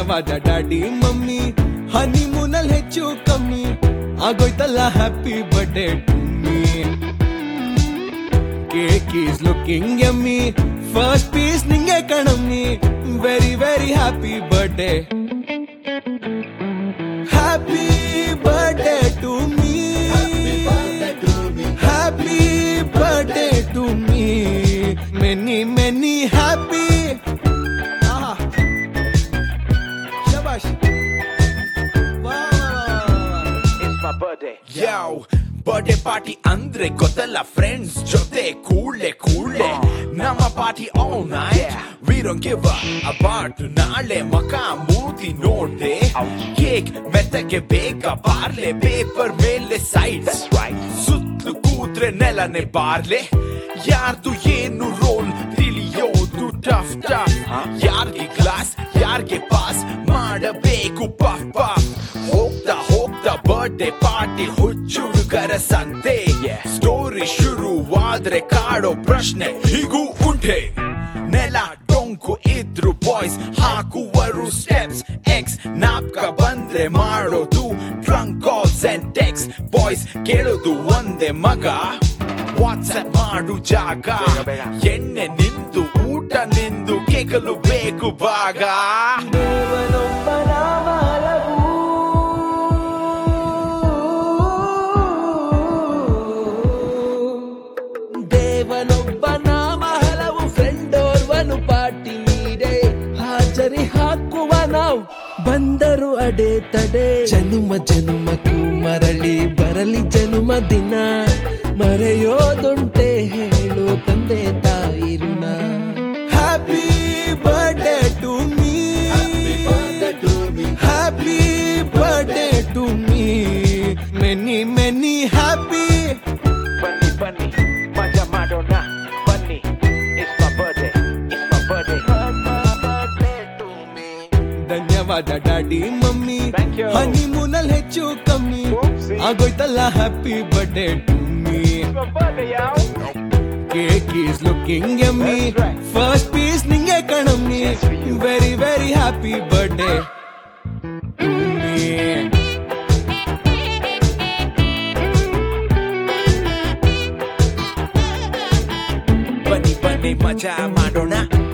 ಧನ್ಯವಾದ daddy mummy ಹನಿಮೂನಲ್ಲಿ ಹೆಚ್ಚು ಕಮ್ಮಿ ಆಗೋಯ್ತಲ್ಲ happy birthday to me cake is looking yummy first piece ನಿಂಗೆ ಕಣಮ್ಮಿ very very happy birthday happy birthday to me happy birthday to me many many happy ಶಬಾಷ್ It's my birthday. Yo, birthday party ಅಂದ್ರೆ ಗೊತ್ತಲ್ಲ friends ಜೊತೆ ಕೂಡ್ಲೆ ಕೂಡ್ಲೆ ನಮ್ಮ party all night we don't give abort ನಾಳೆ ಮಕ ಮೂತಿ ನೋಡ್ದೆ ಕೇಕ್ ಮೆತ್ತಗೆ ಬೇಗ ಬಾರ್ಲೆ ಪೇಪರ್ ಮೇಲೆ ಸೈಡ್ ಸುತ್ತಲೂ ಕೂತ್ರೆ ನೆಲನೆ ಬಾರ್ಲೆ ಯಾರ್ದು ಏನು ರೋಲ್ ತಿಳಿಯೋದು ಟಫ್ ಟಫ್ ಯಾರ್ಗೆ ಗ್ಲಾಸ್ ಯಾರ್ಗೆ ಪಾಸ್ ಮಾಡಬೇಕು ಪಫ್ ಪಫ್ ಹೋಗ್ತಾ ಹೋಗ್ತಾ ಬರ್ಡೇ ಪಾರ್ಟಿ ಹುಚ್ಚುಡುಗರ ಸಂತೆ ಸ್ಟೋರಿ ಶುರುವಾದ್ರೆ ಕಾಡೋ ಪ್ರಶ್ನೆ ಹೀಗೂ ಉಂಟೆ ನೆಲ ಡೊಂಕು ಇದ್ರು ಬಾಯ್ಸ್ ಹಾಕುವರು ಸ್ಟೆಪ್ಸ್ ಎಕ್ಸ್ ನಾಪ್ಕ ಬಂದ್ರೆ ಮಾಡೋದು trunk calls and text boys ಕೇಳೋದು ಒಂದೇ ಮಗ ವಾಟ್ಸ್ಆಪ್ ಮಾಡು ಜಾಗ ಎಣ್ಣೆ ನಿಂದು ಊಟ ನಿಂದು ಕೇಕಲು ಬೇಕು ಭಾಗ ದೇವನೊಬ್ಬ ನಾಮ ಹಲವು ಫ್ರೆಂಡ್ ಓರ್ವನು ಪಾರ್ಟಿ ನೀಡೆ ಹಾಜರಿ ಹಾಕುವ ನಾವು ಬಂದರು ಅಡೆ ತಡೆ ಜನುಮ ಜನುಮಕ್ಕೂ ಮರಳಿ ಬರಲಿ ಜನುಮ ದಿನ ಮರೆಯೋದುಂಟೆ ಹೇಳು ತಂದೆ ತಾಯಿ ಋಣ happy birthday to me happy birthday to me many many happy Bunny, bunny, Maja Madonna, bunny. It's my birthday. It's my birthday. birthday to me. ಧನ್ಯವಾದ ಡ್ಯಾಡಿ ಮಮ್ಮಿ Thank you. ಹನಿಮೂನಲ್ಲಿ ಹೆಚ್ಚು ಕಮ್ಮಿ Oopsie. ಆಗೋಯ್ತಲ್ಲ happy birthday to me It's my birthday, y'all. Cake is looking yummy That's right. First piece ನಿಂಗೆ ಕಣಮ್ಮಿ Yes, for you. Very very happy birthday to me ಬನ್ನಿ ಬನ್ನಿ ಮಜಾ ಮಾಡೋಣ